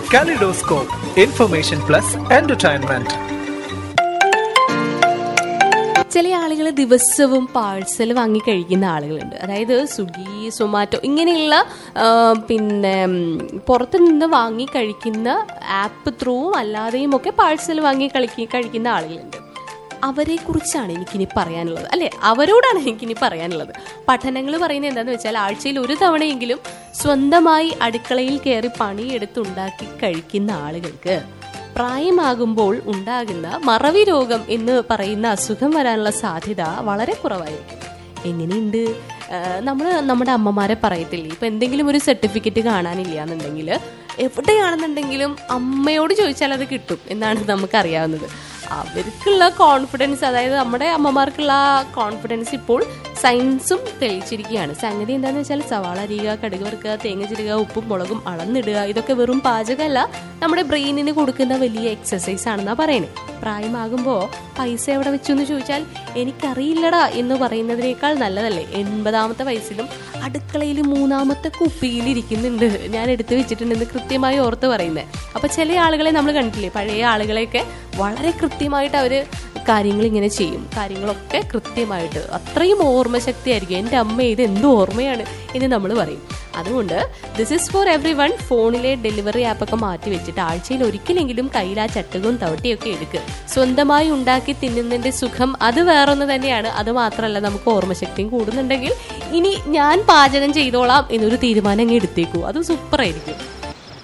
Kaleidoscope, Information Plus Entertainment. ചില ആളുകൾ ദിവസവും പാഴ്സൽ വാങ്ങി കഴിക്കുന്ന ആളുകളുണ്ട് അതായത് സ്വിഗ്ഗി സൊമാറ്റോ ഇങ്ങനെയുള്ള ആ, പിന്നെ ഉം, പുറത്ത് നിന്ന് വാങ്ങി കഴിക്കുന്ന ആപ്പ് ത്രൂവും അല്ലാതെയും ഒക്കെ പാഴ്സൽ വാങ്ങി കളിക്കി കഴിക്കുന്ന ആളുകളുണ്ട് അവരെ കുറിച്ചാണ് എനിക്കിനി പറയാനുള്ളത് അല്ലെ അവരോടാണ് എനിക്കിനി പറയാനുള്ളത് പഠനങ്ങൾ പറയുന്നത് എന്താന്ന് വെച്ചാൽ ആഴ്ചയിൽ ഒരു തവണയെങ്കിലും സ്വന്തമായി അടുക്കളയിൽ കയറി പണിയെടുത്തുണ്ടാക്കി കഴിക്കുന്ന ആളുകൾക്ക് പ്രായമാകുമ്പോൾ ഉണ്ടാകുന്ന മറവി രോഗം എന്ന് പറയുന്ന അസുഖം വരാനുള്ള സാധ്യത വളരെ കുറവായിരിക്കും എങ്ങനെയുണ്ട് നമ്മൾ നമ്മുടെ അമ്മമാരെ പറയത്തില്ലേ ഇപ്പൊ എന്തെങ്കിലും ഒരു സർട്ടിഫിക്കറ്റ് കാണാനില്ല എന്നുണ്ടെങ്കിൽ എവിടെയാണെന്നുണ്ടെങ്കിലും അമ്മയോട് ചോദിച്ചാൽ അത് കിട്ടും എന്നാണ് നമുക്കറിയാവുന്നത് അവർക്കുള്ള കോൺഫിഡൻസ് അതായത് നമ്മുടെ അമ്മമാർക്കുള്ള ആ കോൺഫിഡൻസ് ഇപ്പോൾ സയൻസും തെളിയിച്ചിരിക്കുകയാണ് സംഗതി എന്താണെന്ന് വെച്ചാൽ സവാള അരിയുക കടുക് വറുക്കുക തേങ്ങ ചിരുക ഉപ്പും മുളകും അളന്നിടുക ഇതൊക്കെ വെറും പാചകമല്ല നമ്മുടെ ബ്രെയിനിന് കൊടുക്കുന്ന വലിയ എക്സസൈസ് ആണെന്നാ പറയണേ പ്രായമാകുമ്പോൾ പൈസ എവിടെ വെച്ചു എന്ന് ചോദിച്ചാൽ എനിക്കറിയില്ലടാ എന്ന് പറയുന്നതിനേക്കാൾ നല്ലതല്ലേ എൺപതാമത്തെ വയസ്സിലും അടുക്കളയിൽ മൂന്നാമത്തെ കുപ്പിയിൽ ഇരിക്കുന്നുണ്ട് ഞാൻ എടുത്തു വെച്ചിട്ടുണ്ടെന്ന് കൃത്യമായി ഓർത്ത് പറയുന്നത് അപ്പൊ ചില ആളുകളെ നമ്മൾ കണ്ടിട്ടില്ലേ പഴയ ആളുകളെയൊക്കെ വളരെ കൃത്യമായിട്ട് അവര് കാര്യങ്ങൾ ഇങ്ങനെ ചെയ്യും കാര്യങ്ങളൊക്കെ കൃത്യമായിട്ട് അത്രയും ഓർമ്മശക്തി ആയിരിക്കും എൻ്റെ അമ്മ ഇത് എന്ത് ഓർമ്മയാണ് എന്ന് നമ്മൾ പറയും അതുകൊണ്ട് this is for every one ഫോണിലെ ഡെലിവറി ആപ്പൊക്കെ മാറ്റി വെച്ചിട്ട് ആഴ്ചയിൽ ഒരിക്കലെങ്കിലും കയ്യിൽ ആ ചട്ടുകവും തവട്ടിയൊക്കെ എടുക്കുക സ്വന്തമായി ഉണ്ടാക്കി തിന്നുന്നതിന്റെ സുഖം അത് വേറൊന്ന് തന്നെയാണ് അത് മാത്രമല്ല നമുക്ക് ഓർമ്മശക്തിയും കൂടുന്നുണ്ടെങ്കിൽ ഇനി ഞാൻ പാചകം ചെയ്തോളാം എന്നൊരു തീരുമാനം അങ്ങ് എടുത്തേക്കൂ അത് സൂപ്പർ ആയിരിക്കും